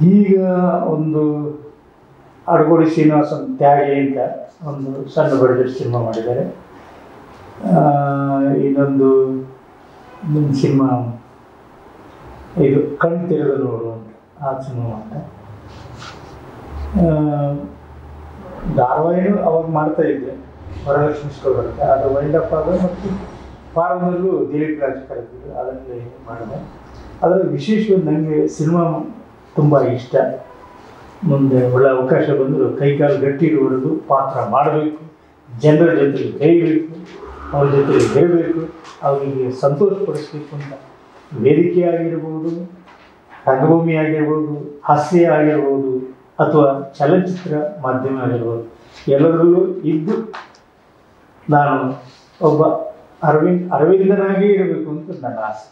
ಈಗ ಒಂದು ಅಡಗೋಡಿ ಶ್ರೀನಿವಾಸನ್ ತ್ಯಾಗಿ ಅಂತ ಒಂದು ಸಣ್ಣ ಬಡ್ಜೆಟ್ ಸಿನಿಮಾ ಮಾಡಿದ್ದಾರೆ ಆ, ಇನ್ನೊಂದು ಇನ್ನೊಂದು ಸಿನಿಮಾ ಇದು ಕಣ್ ತೆರೆದ ನೋಡು ಅಂತ ಆ ಸಿನಿಮಾ ಅಂತ ಆ, ಧಾರಾವಾಹಿನೂ ಅವಾಗ ಮಾಡ್ತಾ ಇದ್ದೆ ವರಲಕ್ಷ್ಮಿ ಸ್ಟೋರ್ ಅಂತ ಅದು ವೈಲ್ಡ್ ಅಪ್ ಆದ ಮತ್ತು ಫಾರ್ಮಲ್ಲೂ ದಿಲೀಪ್ ರಾಜ್ ಕರೆದಿದ್ರು ಅದರಲ್ಲಿ ಮಾಡಿದೆ ಅದರ ವಿಶೇಷವಾಗಿ ನನಗೆ ಸಿನಿಮಾ ತುಂಬ ಇಷ್ಟ ಮುಂದೆ ಒಳ್ಳೆ ಅವಕಾಶ ಬಂದರೂ ಕೈಕಾಲು ಗಟ್ಟಿ ಇರುವವರೆಗೂ ಪಾತ್ರ ಮಾಡಬೇಕು ಜನರ ಜೊತೆಗೆ ಬೆರೀಬೇಕು ಅವ್ರ ಜೊತೆಗೆ ಬೆರಬೇಕು ಅವರಿಗೆ ಸಂತೋಷಪಡಿಸ್ಬೇಕು ಅಂತ ವೇದಿಕೆ ಆಗಿರ್ಬೋದು ರಂಗಭೂಮಿ ಆಗಿರ್ಬೋದು ಹಾಸ್ಯ ಆಗಿರ್ಬೋದು ಅಥವಾ ಚಲನಚಿತ್ರ ಮಾಧ್ಯಮ ಆಗಿರ್ಬೋದು ಎಲ್ಲದರಲ್ಲೂ ಇದ್ದು ನಾನು ಒಬ್ಬ ಅರವಿಂದ್ ಅರವಿಂದನಾಗೇ ಇರಬೇಕು ಅಂತ ನನ್ನ ಆಸೆ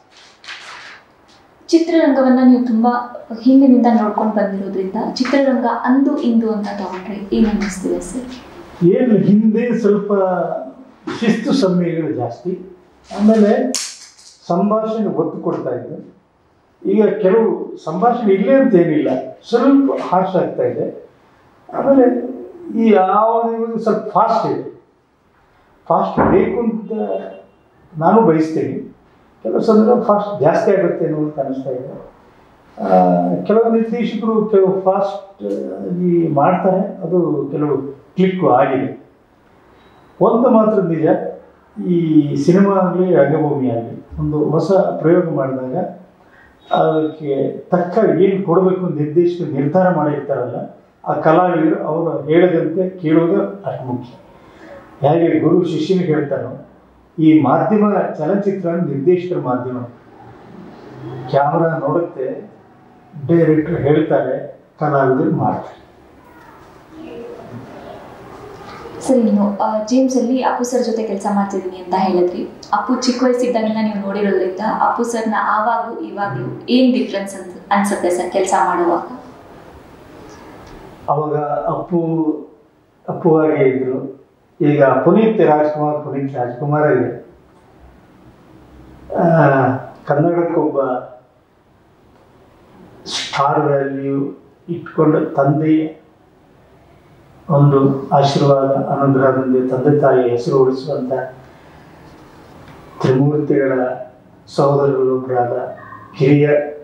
ಚಿತ್ರರಂಗವನ್ನ ನೀವು ತುಂಬಾ ಹಿಂದಿನಿಂದ ನೋಡ್ಕೊಂಡು ಬಂದಿರೋದ್ರಿಂದ ಚಿತ್ರರಂಗ ಅಂದು ಇಂದು ಅಂತ ತಗೊಂಡ್ರೆ ಏನ್ ಅನ್ನಿಸ್ತಿದೆ ಸರ್ ಏನು ಹಿಂದೆ ಸ್ವಲ್ಪ ಶಿಸ್ತು ಸಮಯಗಳು ಜಾಸ್ತಿ ಆಮೇಲೆ ಸಂಭಾಷಣೆ ಒತ್ತು ಕೊಡ್ತಾ ಇದ್ದೆ ಈಗ ಕೆಲವು ಸಂಭಾಷಣೆ ಇಲ್ಲೇ ಅಂತ ಏನಿಲ್ಲ ಸ್ವಲ್ಪ ಹಾರ್ಷ್ ಆಗ್ತಾ ಇದೆ ಆಮೇಲೆ ಈ ಯಾವ ಇವಾಗ ಸ್ವಲ್ಪ ಫಾಸ್ಟ್ ಇದೆ ಫಾಸ್ಟ್ ಬೇಕು ಅಂತ ನಾನು ಬಯಸ್ತೇನೆ ಕೆಲವು ಸಂದರ್ಭ ಫಾಸ್ಟ್ ಜಾಸ್ತಿ ಆಗುತ್ತೆ ಅನ್ನೋ ಅಂತ ಅನಿಸ್ತಾ ಇದೆ ಆ, ಕೆಲವು ನಿರ್ದೇಶಕರು ಕೆಲವು ಫಾಸ್ಟ್ ಆಗಿ ಮಾಡ್ತಾರೆ ಅದು ಕೆಲವು ಕ್ಲಿಕ್ಕು ಆಗಿದೆ ಒಂದು ಮಾತ್ರ ನಿಜ ಈ ಸಿನಿಮಾ ಆಗಲಿ ರಂಗಭೂಮಿ ಆಗಲಿ ಒಂದು ಹೊಸ ಪ್ರಯೋಗ ಮಾಡಿದಾಗ ಅದಕ್ಕೆ ತಕ್ಕ ಏನು ಕೊಡಬೇಕು ಅಂತ ನಿರ್ದೇಶಕರು ನಿರ್ಧಾರ ಮಾಡಿರ್ತಾರಲ್ಲ ಆ ಕಲಾವಿದರು ಅವರು ಹೇಳದಂತೆ ಕೇಳೋದು ಅಷ್ಟು ಮುಖ್ಯ ಹೇಗೆ ಗುರು ಶಿಷ್ಯನಿಗೆ ಹೇಳ್ತಾನೋ ಈ ಮಾಧ್ಯಮ ಚಲನಚಿತ್ರ ನಿರ್ದೇಶಕರ ಮಾಧ್ಯಮ ಕ್ಯಾಮ್ರಾ ನೋಡುತ್ತೆ ಡೈರೆಕ್ಟರ್ ಹೇಳ್ತಾರೆ ಕಲಾವಿದರು ಮಾಡ್ತಾರೆ ಸರ್ ಇನ್ನು ಆ, ಜೇಮ್ಸ್ ಅಲ್ಲಿ ಅಪ್ಪು ಸರ್ ಜೊತೆ ಕೆಲಸ ಮಾಡ್ತಿದ್ದೀನಿ ಅಂತ ಹೇಳಿದ್ರಿ ಅಪ್ಪು ಚಿಕ್ಕ ವಯಸ್ಸಿದ್ದಾಗೆಲ್ಲ ನೀವು ನೋಡಿರೋದ್ರಿಂದ ಅಪ್ಪು ಸರ್ನ ಆವಾಗೂ ಇವಾಗಲೂ ಏನ್ ಡಿಫ್ರೆನ್ಸ್ ಅನ್ಸ್ ಅನ್ಸುತ್ತೆ ಸರ್ ಕೆಲಸ ಮಾಡುವಾಗ ಅವಾಗ ಅಪ್ಪು ಅಪ್ಪು ಹಾಗೆ ಇದ್ರು ಈಗ ಪುನೀತ್ ರಾಜ್ಕುಮಾರ್ ಪುನೀತ್ ರಾಜ್ಕುಮಾರ್ ಇದೆ ಆ, ಕನ್ನಡಕ್ಕೊಬ್ಬ ಸ್ಟಾರ್ ವ್ಯಾಲ್ಯೂ ಇಟ್ಕೊಂಡು ತಂದೆ ಒಂದು ಆಶೀರ್ವಾದ ಅನುಗ್ರಹದಿಂದ ತಂದೆ ತಾಯಿ ಹೆಸರು ಉಳಿಸುವಂಥ ತ್ರಿಮೂರ್ತಿಗಳ ಸಹೋದರರೊಬ್ಬರಾದ ಹಿರಿಯ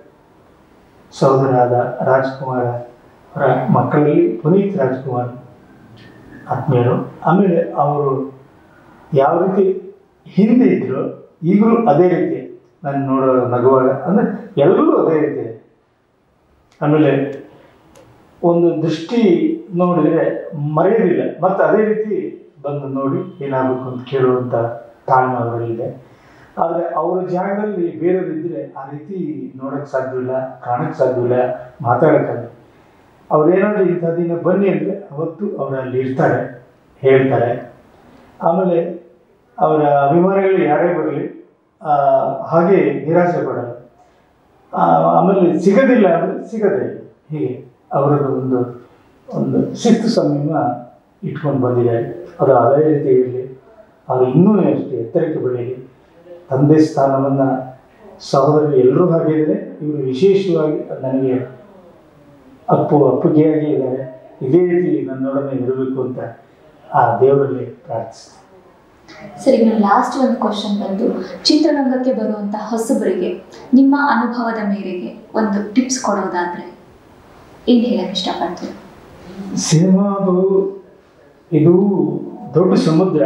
ಸಹೋದರಾದ ರಾಜ್ಕುಮಾರ ಅವರ ಮಕ್ಕಳಲ್ಲಿ ಪುನೀತ್ ರಾಜ್ಕುಮಾರ್ ಆತ್ಮೀಯರು ಆಮೇಲೆ ಅವರು ಯಾವ ರೀತಿ ಹಿಂದೆ ಇದ್ರು ಈಗಲೂ ಅದೇ ರೀತಿ ನಾನು ನೋಡೋ ನಗುವಾಗ ಅಂದರೆ ಎಲ್ಲರೂ ಅದೇ ರೀತಿ ಆಮೇಲೆ ಒಂದು ದೃಷ್ಟಿ ನೋಡಿದರೆ ಮರೆಯೋದಿಲ್ಲ ಮತ್ತು ಅದೇ ರೀತಿ ಬಂದು ನೋಡಿ ಏನಾಗಬೇಕು ಅಂತ ಕೇಳುವಂಥ ತಾಳ್ಮೆ ಅವರಲ್ಲಿದೆ ಆದರೆ ಅವರ ಜಾಗದಲ್ಲಿ ಬೇರೆಯವರು ಇದ್ದರೆ ಆ ರೀತಿ ನೋಡೋಕ್ಕೆ ಸಾಧ್ಯವಿಲ್ಲ ಕಾಣೋಕ್ಕೆ ಸಾಧ್ಯವಿಲ್ಲ ಮಾತಾಡೋಕ್ಕಾಗಲ್ಲ ಅವ್ರೇನಾದರೂ ಇಂಥ ದಿನ ಬನ್ನಿ ಅಂದರೆ ಅವತ್ತು ಅವರು ಅಲ್ಲಿ ಇರ್ತಾರೆ ಹೇಳ್ತಾರೆ ಆಮೇಲೆ ಅವರ ಅಭಿಮಾನಿಗಳು ಯಾರೇ ಬರಲಿ ಹಾಗೆ ನಿರಾಸೆ ಪಡಲ್ಲ ಆ, ಆಮೇಲೆ ಸಿಗೋದಿಲ್ಲ ಅಂದರೆ ಸಿಗದೇ ಇಲ್ಲ ಹೀಗೆ ಅವರದ್ದು ಒಂದು ಒಂದು ಶಿಸ್ತು ಸಂಯಮ ಇಟ್ಕೊಂಡು ಬಂದಿದ್ದಾರೆ ಅದು ಅದೇ ರೀತಿ ಇರಲಿ ಅವರು ಇನ್ನೂ ಅಷ್ಟೇ ಎತ್ತರಕ್ಕೆ ಬೆಳೀಲಿ ತಂದೆ ಸ್ಥಾನವನ್ನು ಸಹೋದರರು ಎಲ್ಲರೂ ಹಾಗೆ ಇದ್ದಾರೆ ಇವರು ವಿಶೇಷವಾಗಿ ನನಗೆ ಅಪ್ಪು ಅಪ್ಪುಗೆಯಾಗಿ ಇದ್ದಾರೆ ಇದೇ ರೀತಿ ನನ್ನೊಡನೆ ಇರಬೇಕು ಅಂತ ಆ ದೇವರಲ್ಲಿ ಪ್ರಾರ್ಥಿಸ್ತೀನಿ ಸರ್ ಈಗ ಲಾಸ್ಟ್ ಒಂದು ಕ್ವಶನ್ ಬಂದು ಚಿತ್ರರಂಗಕ್ಕೆ ಬರುವಂತ ಹೊಸಬರಿಗೆ ನಿಮ್ಮ ಅನುಭವದ ಮೇರೆಗೆ ಒಂದು ಟಿಪ್ಸ್ ಕೊಡೋದಾದ್ರೆ ಏನ್ ಹೇಳಕ್ ಇಷ್ಟಪಡ್ತೀರಿ ಸಿನಿಮಾದು ಇದು ದೊಡ್ಡ ಸಮುದ್ರ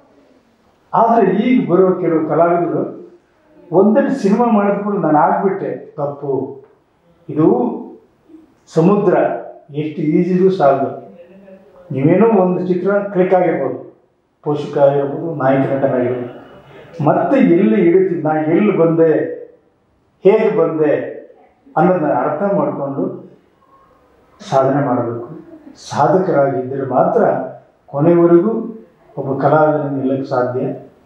ಆದರೆ ಈಗ ಬರೋ ಕೆಲವು ಕಲಾವಿದರು ಒಂದೆರಡು ಸಿನಿಮಾ ಮಾಡಿದ್ಕೊಂಡು ನಾನು ಆಗ್ಬಿಟ್ಟೆ ತಪ್ಪು ಇದು ಸಮುದ್ರ ಎಷ್ಟು ಈಜಿದು ಸಾಲದು ನೀವೇನೋ ಒಂದು ಚಿತ್ರ ಕ್ಲಿಕ್ ಆಗಿರ್ಬೋದು ಪೋಷಕ ಆಗಿರ್ಬೋದು ನಾಯಕ ನಟನಾಗಿರ್ಬೋದು ಮತ್ತೆ ಎಲ್ಲಿ ಇಳಿತೀವಿ ನಾ ಎಲ್ಲಿ ಬಂದೆ ಹೇಗೆ ಬಂದೆ ಅನ್ನೋದನ್ನ ಅರ್ಥ ಮಾಡಿಕೊಂಡು ಸಾಧನೆ ಮಾಡಬೇಕು ಸಾಧಕರಾಗಿದ್ದರೆ ಮಾತ್ರ ಕೊನೆವರೆಗೂ ಒಬ್ಬ ಕಲಾವಿದನ ನಿಲ್ಲಕ್ಕೆ ಸಾಧ್ಯ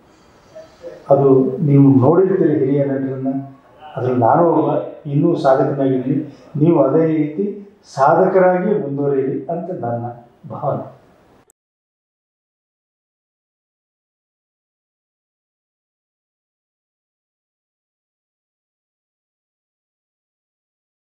ಅದು ನೀವು ನೋಡಿರ್ತೀರಿ ಹಿರಿಯ ನಟರನ್ನ ಅದ್ರಲ್ಲಿ ನಾನು ಒಬ್ಬ ಇನ್ನೂ ಸಾಧಕನಾಗಿದ್ದೀನಿ ನೀವು ಅದೇ ರೀತಿ ಸಾಧಕರಾಗಿ ಮುಂದುವರಿಯಿರಿ ಅಂತ ನನ್ನ ಭಾವನೆ